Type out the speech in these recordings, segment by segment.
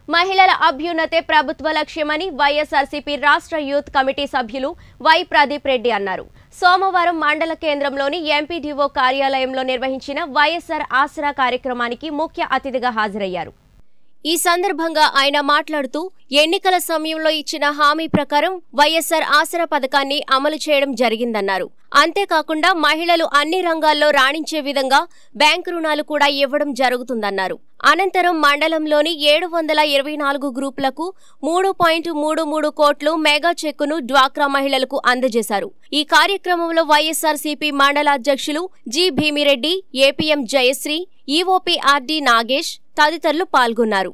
మహిళల అభ్యున్నతే ప్రభుత్వ లక్ష్యమని వైఎస్ఆర్సీపీ రాష్ట్ర యూత్ కమిటీ సభ్యులు వై ప్రదీప్ రెడ్డి అన్నారు సోమవారం మండల కేంద్రంలోని ఎంపీడీఓ కార్యాలయంలో నిర్వహించిన వైఎస్ఆర్ ఆసరా కార్యక్రమానికి ముఖ్య అతిథిగా హాజరయ్యారు ఈ సందర్భంగా ఆయన మాట్లాడుతూ ఎన్నికల సమయంలో ఇచ్చిన హామీ ప్రకారం వైఎస్ఆర్ ఆసరా పథకాన్ని అమలు చేయడం జరిగిందన్నారు అంతేకాకుండా మహిళలు అన్ని రంగాల్లో రాణించే విధంగా బ్యాంకు రుణాలు కూడా ఇవ్వడం జరుగుతుందన్నారు అనంతరం మండలంలోని ఏడు వందల ఇరవై నాలుగు గ్రూపులకు మూడు పాయింట్ మూడు మూడు కోట్లు మెగా చెక్కును డ్వాక్రా మహిళలకు అందజేశారు ఈ కార్యక్రమంలో వైఎస్ఆర్సీపీ మండల అధ్యక్షులు G Bhimireddy APM Jayashree EOP RD Nagesh తదితరులు పాల్గొన్నారు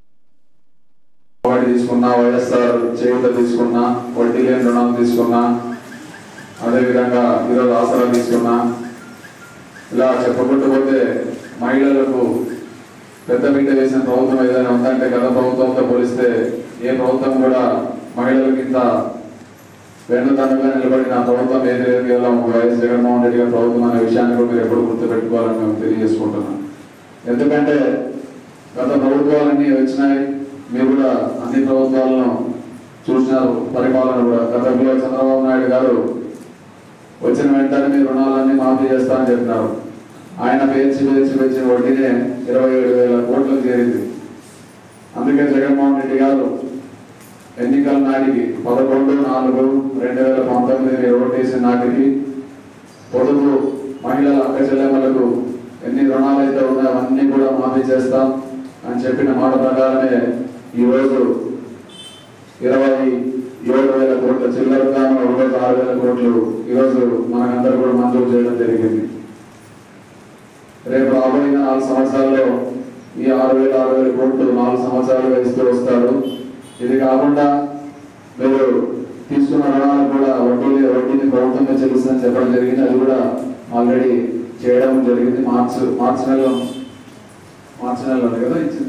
వాటి తీసుకున్నా వైఎస్ఆర్ చేయుత తీసుకున్నా వడ్డీ లేని రుణాలు తీసుకున్నా అదేవిధంగా ఈరోజు ఆసరా తీసుకున్నా ఇలా చెప్పుకుంటూ పోతే మహిళలకు పెద్ద బిడ్డ వేసిన ప్రభుత్వం ఏదైనా ఉందంటే గత ప్రభుత్వంతో పోలిస్తే ఏ ప్రభుత్వం కూడా మహిళలకు ఇంత వెన్నుదన్నుగా నిలబడిన ప్రభుత్వం ఏది లేదు కేవలం వైఎస్ జగన్మోహన్ రెడ్డి గారి ప్రభుత్వం అనే విషయాన్ని కూడా మీరు ఎప్పుడు గుర్తుపెట్టుకోవాలని మేము తెలియజేసుకుంటున్నాం ఎందుకంటే గత ప్రభుత్వాలన్నీ వచ్చినాయి మీరు కూడా అన్ని ప్రభుత్వాలను చూసినారు పరిపాలన కూడా గతంలో చంద్రబాబు నాయుడు గారు వచ్చిన వెంటనే మీ రుణాలన్నీ మాఫీ చేస్తానని చెప్పినారు ఆయన పేర్చి పేర్చి పేర్చి వడ్డీనే ఇరవై ఏడు వేల కోట్లకు చేరింది అందుకే జగన్మోహన్ రెడ్డి గారు ఎన్నికల నాటికి పదకొండు నాలుగు రెండు వేల పంతొమ్మిది మీరు ఓటేసిన నాటికి పొదుపు మహిళల అక్క చెల్లెమ్మలకు ఎన్ని రుణాలు అయితే ఉన్నాయో అవన్నీ కూడా మాఫీ చేస్తాం అని చెప్పిన మాట ప్రకారమే ఈరోజు ఇరవై ఏడు వేల కోట్ల చిల్లరగాను ఒక రోజు ఆరు వేల కోట్లు ఈరోజు మనకందరూ కూడా మంజూరు చేయడం జరిగింది రేపు రాబోయిన నాలుగు సంవత్సరాల్లో ఈ ఆరు వేల ఆరు వేల కోట్లు నాలుగు సంవత్సరాలుగా ఇస్తూ వస్తారు ఇది కాకుండా మీరు తీసుకున్న రుణాలు కూడా వడ్డీ వడ్డీని ప్రభుత్వమే చెల్లిస్తుందని చెప్పడం జరిగింది అది కూడా ఆల్రెడీ చేయడం జరిగింది మార్చ్ మార్చి నెలలో మార్చి నెలలో కదా ఇచ్చింది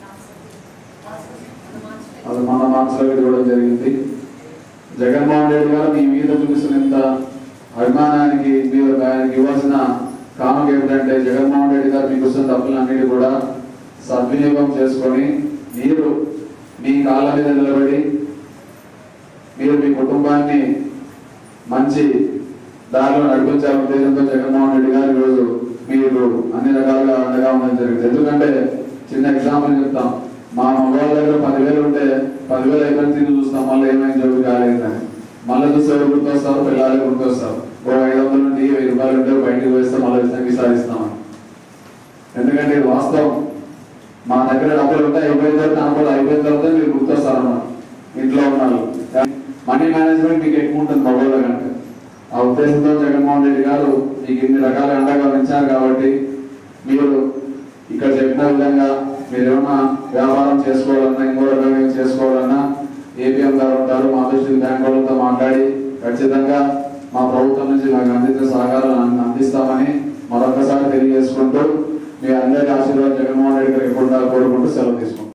అది మన మార్చిలో ఇవ్వడం జరిగింది జగన్మోహన్ రెడ్డి గారు మీ మీద చూపిస్తున్నంత అభిమానానికి మీరు ఆయనకి ఇవ్వాల్సిన కానుక ఏమిటంటే జగన్మోహన్ రెడ్డి గారు మీకు ఇస్తున్న తప్పులన్నిటి కూడా సద్వినియోగం చేసుకొని మీరు మీ కాళ్ళ మీద నిలబడి మీరు మీ కుటుంబాన్ని మంచి దారిలో నడిపించాలనే ఉద్దేశంతో జగన్మోహన్ రెడ్డి గారు ఈరోజు మీరు అన్ని రకాలుగా అండగా ఉండడం జరిగింది ఎందుకంటే చిన్న ఎగ్జాంపుల్ చెప్తాం మా మొబైల్ దగ్గర పదివేలు ఉంటే పదివేలు అయిపోయిన తిరిగి చూస్తాం మళ్ళీ ఏమైనా జోబు కాలేదని మళ్ళీ చూస్తే ఎవరు గుర్తొస్తారు పిల్లలు గుర్తొస్తారు ఓ ఐదు వందల నుండి వెయ్యి రూపాయలు ఉంటే బయటికి వేస్తే మళ్ళీ ఇస్తానికి సాధిస్తామని ఎందుకంటే ఇది వాస్తవం మా దగ్గర డబ్బులు ఉంటే అయిపోయిన తర్వాత అనుకోవాలి అయిపోయిన తర్వాత మీరు గుర్తొస్తారన్నమాట ఇంట్లో ఉన్నారు మనీ మేనేజ్మెంట్ మీకు ఎక్కువ ఉంటుంది మొబైల్లో కంటే ఆ ఉద్దేశంతో జగన్మోహన్ రెడ్డి గారు మీకు ఇన్ని రకాల అండగా ఉంచారు కాబట్టి మీరు ఇక్కడ చెప్పిన విధంగా మీరు ఏమైనా వ్యాపారం చేసుకోవాలన్నా ఇంకో రకంగా చేసుకోవాలన్నా ఏపీఎం గారు ఉంటారు మా దృష్టి బ్యాంక్ వాళ్ళతో మాట్లాడి ఖచ్చితంగా మా ప్రభుత్వం నుంచి మాకు అందించిన సహకారాలు అందిస్తామని మరొకసారి తెలియజేసుకుంటూ మీ అందరి ఆశీర్వాదం జగన్మోహన్ రెడ్డి గారు ఎప్పుడు కోరుకుంటూ సెలవు తీసుకుంటాం